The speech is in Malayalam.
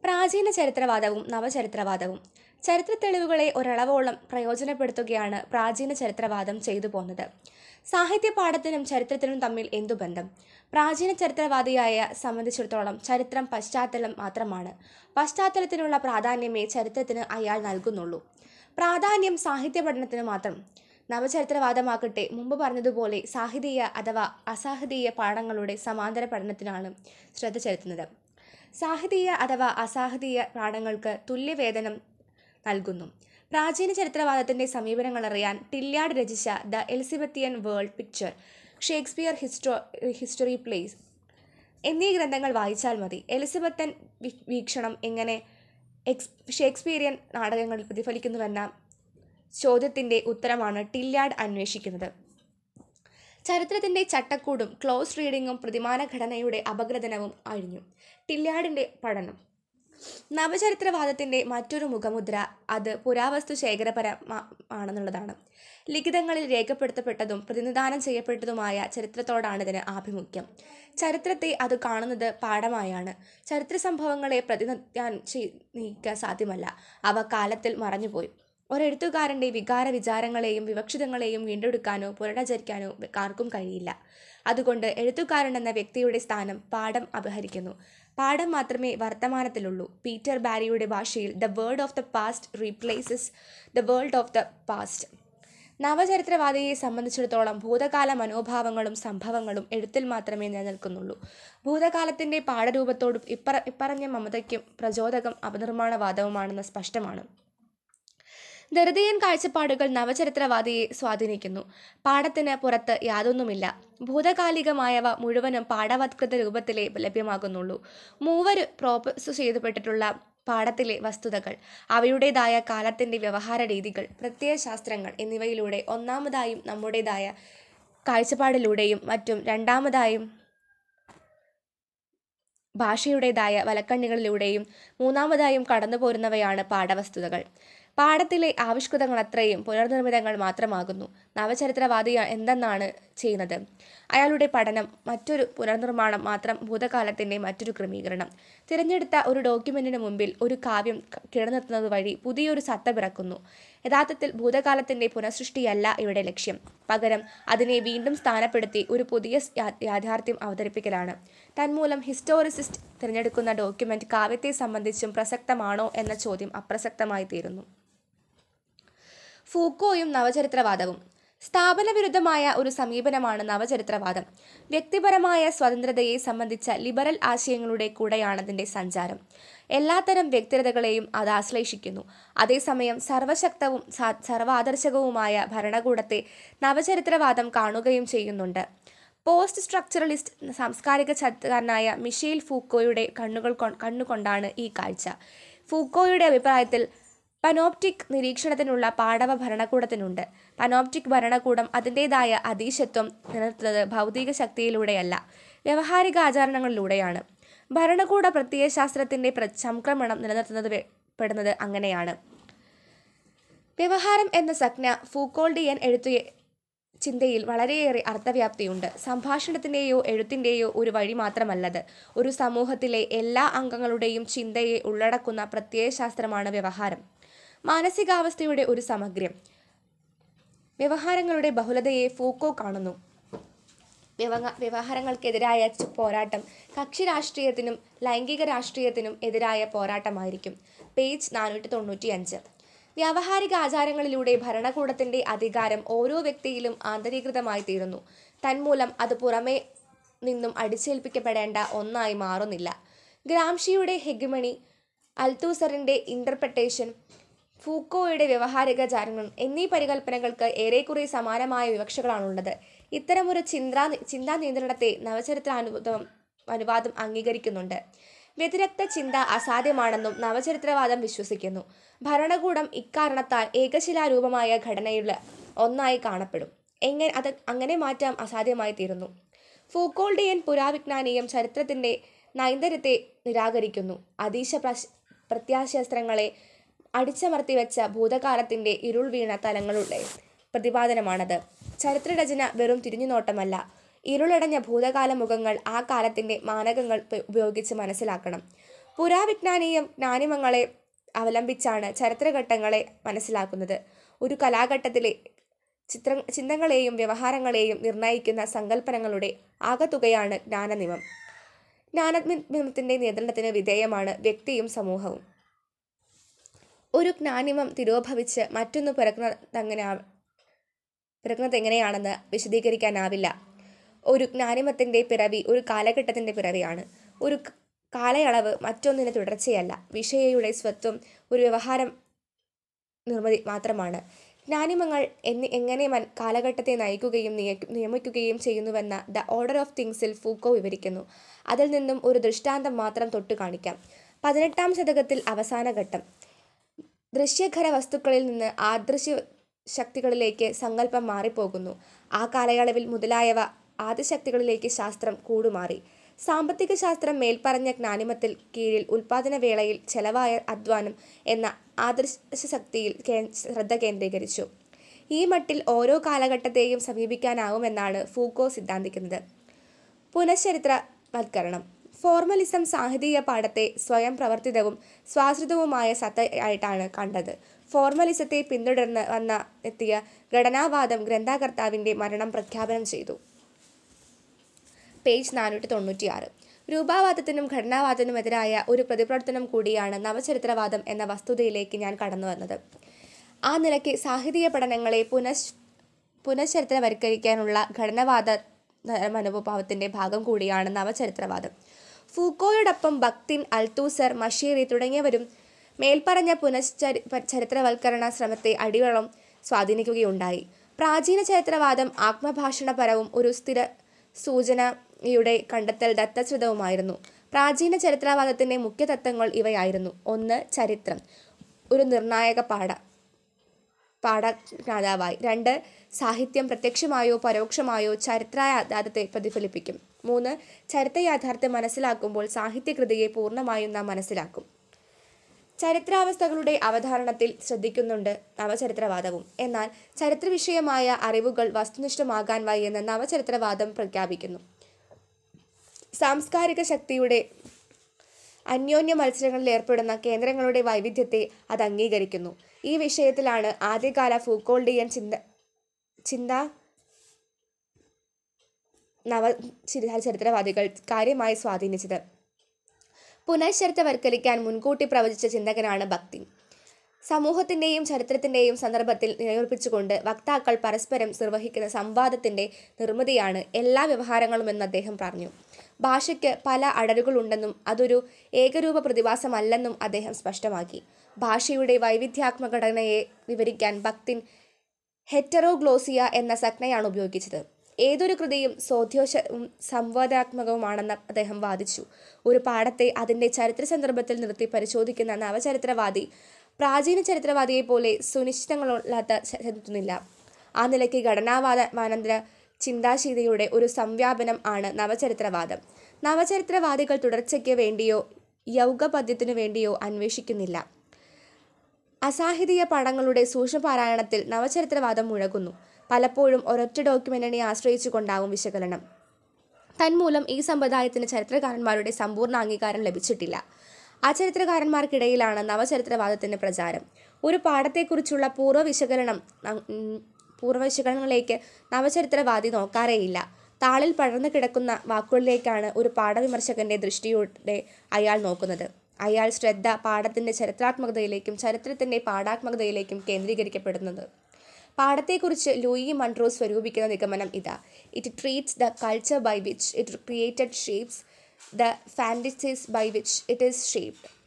പ്രാചീന ചരിത്രവാദവും നവചരിത്രവാദവും ചരിത്ര തെളിവുകളെ ഒരളവോളം പ്രയോജനപ്പെടുത്തുകയാണ് പ്രാചീന ചരിത്രവാദം ചെയ്തു പോന്നത് സാഹിത്യ പാഠത്തിനും ചരിത്രത്തിനും തമ്മിൽ എന്തു ബന്ധം പ്രാചീന ചരിത്രവാദിയായ സംബന്ധിച്ചിടത്തോളം ചരിത്രം പശ്ചാത്തലം മാത്രമാണ് പശ്ചാത്തലത്തിനുള്ള പ്രാധാന്യമേ ചരിത്രത്തിന് അയാൾ നൽകുന്നുള്ളൂ പ്രാധാന്യം സാഹിത്യ പഠനത്തിന് മാത്രം നവചരിത്രവാദമാകട്ടെ മുമ്പ് പറഞ്ഞതുപോലെ സാഹിതീയ അഥവാ അസാഹിതീയ പാഠങ്ങളുടെ സമാന്തര പഠനത്തിനാണ് ശ്രദ്ധ ചെലുത്തുന്നത് സാഹിതീയ അഥവാ അസാഹിതീയ പാഠങ്ങൾക്ക് തുല്യവേതനം നൽകുന്നു പ്രാചീന ചരിത്രവാദത്തിന്റെ സമീപനങ്ങൾ അറിയാൻ ടില്യാഡ് രചിച്ച the Elizabethan world picture Shakespeare ഹിസ്റ്റോ ഹിസ്റ്ററി പ്ലേസ് എന്നീ ഗ്രന്ഥങ്ങൾ വായിച്ചാൽ മതി എലിസബത്തൻ വി- വീക്ഷണം എങ്ങനെ എക്സ് ഷേക്സ്പീരിയൻ നാടകങ്ങളിൽ പ്രതിഫലിക്കുന്നുവെന്ന ചോദ്യത്തിന്റെ ഉത്തരമാണ് ടില്യാഡ് അന്വേഷിക്കുന്നത് ചരിത്രത്തിന്റെ ചട്ടക്കൂടും ക്ലോസ് റീഡിങ്ങും പ്രതിമാന ഘടനയുടെ അപഗ്രഥനവും അഴിഞ്ഞു ടില്യാഡിന്റെ പഠനം നവചരിത്രവാദത്തിന്റെ മറ്റൊരു മുഖമുദ്ര അത് പുരാവസ്തു ശേഖരപരമാണെന്നുള്ളതാണ് ലിഖിതങ്ങളിൽ രേഖപ്പെടുത്തപ്പെട്ടതും പ്രതിനിധാനം ചെയ്യപ്പെട്ടതുമായ ചരിത്രത്തോടാണ് ഇതിന് ആഭിമുഖ്യം ചരിത്രത്തെ അത് കാണുന്നത് പാഠമായാണ് ചരിത്ര സംഭവങ്ങളെ പ്രതിനിധാനം നീക്കാൻ സാധ്യമല്ല അവ കാലത്തിൽ മറഞ്ഞുപോയി ഒരെഴുത്തുകാരൻ്റെ വികാര വിചാരങ്ങളെയും വിവക്ഷിതങ്ങളെയും വീണ്ടെടുക്കാനോ പുനരുദ്ധരിക്കാനോ ആർക്കും കഴിയില്ല അതുകൊണ്ട് എഴുത്തുകാരൻ എന്ന വ്യക്തിയുടെ സ്ഥാനം പാഠം അപഹരിക്കുന്നു പാഠം മാത്രമേ വർത്തമാനത്തിലുള്ളൂ പീറ്റർ ബാരിയുടെ ഭാഷയിൽ the word of the past replaces the world of the past നവചരിത്രവാദിയെ സംബന്ധിച്ചിടത്തോളം ഭൂതകാല മനോഭാവങ്ങളും സംഭവങ്ങളും എഴുത്തിൽ മാത്രമേ നിലനിൽക്കുന്നുള്ളൂ ഭൂതകാലത്തിന്റെ പാഠരൂപത്തോടും ഇപ്പറ ഇപ്പറഞ്ഞ മമതയ്ക്കും പ്രചോദകം അപനിർമ്മാണവാദവുമാണെന്ന് സ്പഷ്ടമാണ് ദരിദ്രയൻ കാഴ്ചപ്പാടുകൾ നവചരിത്രവാദിയെ സ്വാധീനിക്കുന്നു പാഠത്തിന് പുറത്ത് യാതൊന്നുമില്ല ഭൂതകാലികമായവ മുഴുവനും പാഠവത്കൃത രൂപത്തിലേ ലഭ്യമാകുന്നുള്ളൂ മൂവര് പ്രോപ്പസ് ചെയ്യപ്പെട്ടിട്ടുള്ള പാഠത്തിലെ വസ്തുതകൾ അവയുടേതായ കാലത്തിന്റെ വ്യവഹാര രീതികൾ പ്രത്യയശാസ്ത്രങ്ങൾ എന്നിവയിലൂടെ ഒന്നാമതായും നമ്മുടേതായ കാഴ്ചപ്പാടിലൂടെയും മറ്റും രണ്ടാമതായും ഭാഷയുടേതായ വലക്കണ്ണികളിലൂടെയും മൂന്നാമതായും കടന്നുപോരുന്നവയാണ് പാഠവസ്തുതകൾ പാഠത്തിലെ ആവിഷ്കൃതങ്ങൾ അത്രയും പുനർനിർമ്മിതങ്ങൾ മാത്രമാകുന്നു നവചരിത്രവാദി എന്തെന്നാണ് ചെയ്യുന്നത് അയാളുടെ പഠനം മറ്റൊരു പുനർനിർമ്മാണം മാത്രം ഭൂതകാലത്തിന്റെ മറ്റൊരു ക്രമീകരണം തിരഞ്ഞെടുത്ത ഒരു ഡോക്യുമെന്റിന് മുമ്പിൽ ഒരു കാവ്യം ക- കിടനിർത്തുന്നത് വഴി പുതിയൊരു സത്ത പിറക്കുന്നു യഥാർത്ഥത്തിൽ ഭൂതകാലത്തിന്റെ പുനഃസൃഷ്ടിയല്ല ഇവിടെ ലക്ഷ്യം പകരം അതിനെ വീണ്ടും സ്ഥാനപ്പെടുത്തി ഒരു പുതിയ സ് യാ- യാഥാർത്ഥ്യം അവതരിപ്പിക്കലാണ് തന്മൂലം ഹിസ്റ്റോറിസിസ്റ്റ് തിരഞ്ഞെടുക്കുന്ന ഡോക്യുമെന്റ് കാവ്യത്തെ സംബന്ധിച്ചും പ്രസക്തമാണോ എന്ന ചോദ്യം അപ്രസക്തമായി തീരുന്നു ഫൂക്കോയും നവചരിത്രവാദവും സ്ഥാപന വിരുദ്ധമായ ഒരു സമീപനമാണ് നവചരിത്രവാദം വ്യക്തിപരമായ സ്വതന്ത്രതയെ സംബന്ധിച്ച ലിബറൽ ആശയങ്ങളുടെ കൂടെയാണ് അതിൻ്റെ സഞ്ചാരം എല്ലാത്തരം വ്യക്തിരതകളെയും അത് ആശ്ലേഷിക്കുന്നു അതേസമയം സർവശക്തവും സാ- സർവാദർശകവുമായ ഭരണകൂടത്തെ നവചരിത്രവാദം കാണുകയും ചെയ്യുന്നുണ്ട് പോസ്റ്റ് സ്ട്രക്ചറലിസ്റ്റ് സാംസ്കാരിക ചരിത്രകാരനായ മിഷേൽ ഫൂക്കോയുടെ കണ്ണുകൾ കൊ- കണ്ണുകൊണ്ടാണ് ഈ കാഴ്ച ഫൂക്കോയുടെ അഭിപ്രായത്തിൽ പനോപ്റ്റിക് നിരീക്ഷണത്തിനുള്ള പാടവ ഭരണകൂടത്തിനുണ്ട് പനോപ്റ്റിക് ഭരണകൂടം അതിൻ്റെതായ അതീശത്വം നിലനിർത്തുന്നത് ഭൗതിക ശക്തിയിലൂടെയല്ല വ്യവഹാരിക ആചാരണങ്ങളിലൂടെയാണ് ഭരണകൂട പ്രത്യയശാസ്ത്രത്തിൻ്റെ പ്ര സംക്രമണം നിലനിർത്തുന്നത് വെ- പെടുന്നത് അങ്ങനെയാണ് വ്യവഹാരം എന്ന സംജ്ഞ ഫൂക്കോൾഡിയൻ എഴുത്തു ചിന്തയിൽ വളരെയേറെ അർത്ഥവ്യാപ്തിയുണ്ട് സംഭാഷണത്തിൻ്റെയോ എഴുത്തിൻ്റെയോ ഒരു വഴി മാത്രമല്ലത് ഒരു സമൂഹത്തിലെ എല്ലാ അംഗങ്ങളുടെയും ചിന്തയെ ഉള്ളടക്കുന്ന പ്രത്യയശാസ്ത്രമാണ് വ്യവഹാരം മാനസികാവസ്ഥയുടെ ഒരു സമഗ്രം വ്യവഹാരങ്ങളുടെ ബഹുലതയെ ഫൂക്കോ കാണുന്നു വ്യവഹ വ്യവഹാരങ്ങൾക്കെതിരായ ചു- പോരാട്ടം കക്ഷി രാഷ്ട്രീയത്തിനും ലൈംഗിക രാഷ്ട്രീയത്തിനും എതിരായ പോരാട്ടമായിരിക്കും പേജ് നാനൂറ്റി തൊണ്ണൂറ്റി അഞ്ച് വ്യാവഹാരിക ആചാരങ്ങളിലൂടെ ഭരണകൂടത്തിന്റെ അധികാരം ഓരോ വ്യക്തിയിലും ആന്തരീകൃതമായി തീരുന്നു തന്മൂലം അത് പുറമേ നിന്നും അടിച്ചേൽപ്പിക്കപ്പെടേണ്ട ഒന്നായി മാറുന്നില്ല ഗ്രാംഷിയുടെ ഹെഗമണി അൽത്തൂസറിന്റെ ഇന്റർപ്രട്ടേഷൻ ഫൂക്കോയുടെ വ്യവഹാരിക ചാരങ്ങൾ എന്നീ പരികൽപ്പനകൾക്ക് ഏറെക്കുറെ സമാനമായ വിവക്ഷകളാണുള്ളത് ഇത്തരമൊരു ചിന്താ ചിന്താ നിയന്ത്രണത്തെ നവചരിത്ര അനുവാദം അനുവാദം അംഗീകരിക്കുന്നുണ്ട് വ്യതിരക്ത ചിന്ത അസാധ്യമാണെന്നും നവചരിത്രവാദം വിശ്വസിക്കുന്നു ഭരണകൂടം ഇക്കാരണത്താൽ ഏകശിലാരൂപമായ ഘടനയുള്ള ഒന്നായി കാണപ്പെടും എങ്ങനെ അത് അങ്ങനെ മാറ്റാൻ അസാധ്യമായി തീരുന്നു ഫൂക്കോൾഡിയൻ പുരാവിജ്ഞാനീയം ചരിത്രത്തിന്റെ നൈന്ദര്യത്തെ നിരാകരിക്കുന്നു അതീശ പ്രശ് പ്രത്യാശാസ്ത്രങ്ങളെ അടിച്ചമർത്തി വെച്ച ഭൂതകാലത്തിന്റെ ഇരുൾ വീണ തലങ്ങളുടെ പ്രതിപാദനമാണത് ചരിത്രരചന വെറും തിരിഞ്ഞുനോട്ടമല്ല ഇരുളടഞ്ഞ ഭൂതകാല മുഖങ്ങൾ ആ കാലത്തിന്റെ മാനകങ്ങൾ ഉപ- ഉപയോഗിച്ച് മനസ്സിലാക്കണം പുരാവിജ്ഞാനീയം ജ്ഞാനിമങ്ങളെ അവലംബിച്ചാണ് ചരിത്രഘട്ടങ്ങളെ മനസ്സിലാക്കുന്നത് ഒരു കലാഘട്ടത്തിലെ ചിത്ര ചിന്തകളെയും വ്യവഹാരങ്ങളെയും നിർണ്ണയിക്കുന്ന സങ്കല്പനങ്ങളുടെ ആകത്തുകയാണ് ജ്ഞാനനിമം ജ്ഞാനനിമത്തിന്റെ നിയന്ത്രണത്തിന് വിധേയമാണ് വ്യക്തിയും സമൂഹവും ഒരു ജ്ഞാനിമം തിരോഭവിച്ച് മറ്റൊന്ന് പിറക്കുന്നതെങ്ങനെ പിറക്കുന്നത് എങ്ങനെയാണെന്ന് വിശദീകരിക്കാനാവില്ല ഒരു ജ്ഞാനിമത്തിന്റെ പിറവി ഒരു കാലഘട്ടത്തിന്റെ പിറവിയാണ് ഒരു ക- കാലയളവ് മറ്റൊന്നിന് തുടർച്ചയല്ല വിഷയയുടെ സ്വത്വം ഒരു വ്യവഹാരം നിർമ്മിതി മാത്രമാണ് ജ്ഞാനിമങ്ങൾ എന്നി എങ്ങനെ മൻ കാലഘട്ടത്തെ നയിക്കുകയും നിയ- നിയമിക്കുകയും ചെയ്യുന്നുവെന്ന ദ ഓർഡർ ഓഫ് തിങ്സിൽ ഫൂക്കോ വിവരിക്കുന്നു അതിൽ നിന്നും ഒരു ദൃഷ്ടാന്തം മാത്രം തൊട്ടു കാണിക്കാം പതിനെട്ടാം ശതകത്തിൽ അവസാന ഘട്ടം ദൃശ്യഖര വസ്തുക്കളിൽ നിന്ന് ആദൃശ്യ ശക്തികളിലേക്ക് സങ്കല്പം മാറിപ്പോകുന്നു ആ കാലയളവിൽ മുതലായവ ആദിശക്തികളിലേക്ക് ശാസ്ത്രം കൂടുമാറി സാമ്പത്തിക ശാസ്ത്രം മേൽപ്പറഞ്ഞ ജ്ഞാനിമത്തിൽ കീഴിൽ ഉൽപാദന വേളയിൽ ചെലവായ അധ്വാനം എന്ന ആദർശശക്തിയിൽ കേ- ശ്രദ്ധ കേന്ദ്രീകരിച്ചു ഈ മട്ടിൽ ഓരോ കാലഘട്ടത്തെയും സമീപിക്കാനാവുമെന്നാണ് ഫൂക്കോ സിദ്ധാന്തിക്കുന്നത് പുനഃചരിത്രവൽക്കരണം ഫോർമലിസം സാഹിത്യ പാഠത്തെ സ്വയം പ്രവർത്തിതവും സ്വാശ്രിതവുമായ സത്തയായിട്ടാണ് കണ്ടത് ഫോർമലിസത്തെ പിന്തുടർന്ന് വന്ന എത്തിയ ഘടനാവാദം ഗ്രന്ഥകർത്താവിൻ്റെ മരണം പ്രഖ്യാപനം ചെയ്തു പേജ് നാനൂറ്റി തൊണ്ണൂറ്റിയാറ് രൂപാവാദത്തിനും ഘടനാവാദത്തിനുമെതിരായ ഒരു പ്രതിപ്രവർത്തനം കൂടിയാണ് നവചരിത്രവാദം എന്ന വസ്തുതയിലേക്ക് ഞാൻ കടന്നു വന്നത് ആ നിലയ്ക്ക് സാഹിത്യ പഠനങ്ങളെ പുനഃ പുനഃചരിത്രവൽക്കരിക്കാനുള്ള ഘടനവാദ മനോഭാവത്തിൻ്റെ ഭാഗം കൂടിയാണ് നവചരിത്രവാദം ഫൂക്കോയോടൊപ്പം ബക്തിൻ അൽത്തൂസർ മഷീറി തുടങ്ങിയവരും മേൽപ്പറഞ്ഞ പുനഃചരി ചരിത്രവൽക്കരണ ശ്രമത്തെ അടിവളം സ്വാധീനിക്കുകയുണ്ടായി പ്രാചീന ചരിത്രവാദം ആത്മഭാഷണപരവും ഒരു സ്ഥിര സൂചനയുടെ കണ്ടെത്തൽ ദത്തശ്രുതവുമായിരുന്നു പ്രാചീന ചരിത്രവാദത്തിൻ്റെ മുഖ്യ തത്വങ്ങൾ ഇവയായിരുന്നു ഒന്ന് ചരിത്രം ഒരു നിർണായക പാഠ പാഠജ്ഞാതാവായി രണ്ട് സാഹിത്യം പ്രത്യക്ഷമായോ പരോക്ഷമായോ ചരിത്ര യാഥാർത്ഥ്യത്തെ പ്രതിഫലിപ്പിക്കും മൂന്ന് ചരിത്ര യാഥാർത്ഥ്യം മനസ്സിലാക്കുമ്പോൾ സാഹിത്യകൃതിയെ പൂർണ്ണമായും നാം മനസ്സിലാക്കും ചരിത്രാവസ്ഥകളുടെ അവതരണത്തിൽ ശ്രദ്ധിക്കുന്നുണ്ട് നവചരിത്രവാദവും എന്നാൽ ചരിത്ര വിഷയമായ അറിവുകൾ വസ്തുനിഷ്ഠമാകാൻ വയ്യെന്ന് നവചരിത്രവാദം പ്രഖ്യാപിക്കുന്നു സാംസ്കാരിക ശക്തിയുടെ അന്യോന്യ മത്സരങ്ങളിൽ ഏർപ്പെടുന്ന കേന്ദ്രങ്ങളുടെ വൈവിധ്യത്തെ അത് അംഗീകരിക്കുന്നു ഈ വിഷയത്തിലാണ് ആദ്യകാല ഫൂക്കോൾഡിയൻ ചിന്ത ചിന്ത നവ ചിരി- ചരിത്രവാദികൾ കാര്യമായി സ്വാധീനിച്ചത് പുനഃചരിത്രവൽക്കരിക്കാൻ മുൻകൂട്ടി പ്രവചിച്ച ചിന്തകനാണ് ഭക്തി സമൂഹത്തിൻ്റെയും ചരിത്രത്തിൻ്റെയും സന്ദർഭത്തിൽ നിലയുറപ്പിച്ചുകൊണ്ട് വക്താക്കൾ പരസ്പരം നിർവഹിക്കുന്ന സംവാദത്തിൻ്റെ നിർമ്മിതിയാണ് എല്ലാ വ്യവഹാരങ്ങളുമെന്ന് അദ്ദേഹം പറഞ്ഞു ഭാഷയ്ക്ക് പല അടരുകളുണ്ടെന്നും അതൊരു ഏകരൂപ പ്രതിഭാസമല്ലെന്നും അദ്ദേഹം സ്പഷ്ടമാക്കി ഭാഷയുടെ വൈവിധ്യാത്മക ഘടനയെ വിവരിക്കാൻ ഭക്തിൻ ഹെറ്ററോഗ്ലോസിയ എന്ന സംജ്ഞയാണ് ഉപയോഗിച്ചത് ഏതൊരു കൃതിയും സോദ്യോഷവും സംവാദാത്മകവുമാണെന്ന് അദ്ദേഹം വാദിച്ചു ഒരു പാഠത്തെ അതിൻ്റെ ചരിത്ര സന്ദർഭത്തിൽ നിർത്തി പരിശോധിക്കുന്ന നവചരിത്രവാദി പ്രാചീന ചരിത്രവാദിയെ പോലെ സുനിശ്ചിതങ്ങളില്ലാത്ത ചെലുത്തുന്നില്ല ആ നിലയ്ക്ക് ഘടനാവാദ മാനന്തര ചിന്താശീലയുടെ ഒരു സംവ്യാപനം ആണ് നവചരിത്രവാദം നവചരിത്രവാദികൾ തുടർച്ചയ്ക്ക് വേണ്ടിയോ യൗഗപദ്യത്തിനു വേണ്ടിയോ അന്വേഷിക്കുന്നില്ല അസാഹിതീയ പടങ്ങളുടെ സൂക്ഷ്മപാരായണത്തിൽ നവചരിത്രവാദം മുഴകുന്നു പലപ്പോഴും ഒരൊറ്റ ഡോക്യുമെന്റിനെ ആശ്രയിച്ചുകൊണ്ടാവും വിശകലനം തന്മൂലം ഈ സമ്പ്രദായത്തിന് ചരിത്രകാരന്മാരുടെ സമ്പൂർണ്ണ അംഗീകാരം ലഭിച്ചിട്ടില്ല അചരിത്രകാരന്മാർക്കിടയിലാണ് നവചരിത്രവാദത്തിന് പ്രചാരം ഒരു പാഠത്തെക്കുറിച്ചുള്ള പൂർവ്വ വിശകലനം ഉം, പൂർവ്വ വിശകലനങ്ങളിലേക്ക് നവചരിത്രവാദി നോക്കാറേയില്ല താളിൽ പടർന്നു കിടക്കുന്ന വാക്കുകളിലേക്കാണ് ഒരു പാഠവിമർശകന്റെ ദൃഷ്ടിയോടെ അയാൾ നോക്കുന്നത് അയാൾ ശ്രദ്ധ പാഠത്തിന്റെ ചരിത്രാത്മകതയിലേക്കും ചരിത്രത്തിന്റെ പാഠാത്മകതയിലേക്കും കേന്ദ്രീകരിക്കപ്പെടുന്നത് പാഠത്തെക്കുറിച്ച് ലൂയി മൺട്രോ സ്വരൂപിക്കുന്ന നിഗമനം ഇതാ it treats the culture by which it created shapes the fantasies by which it is shaped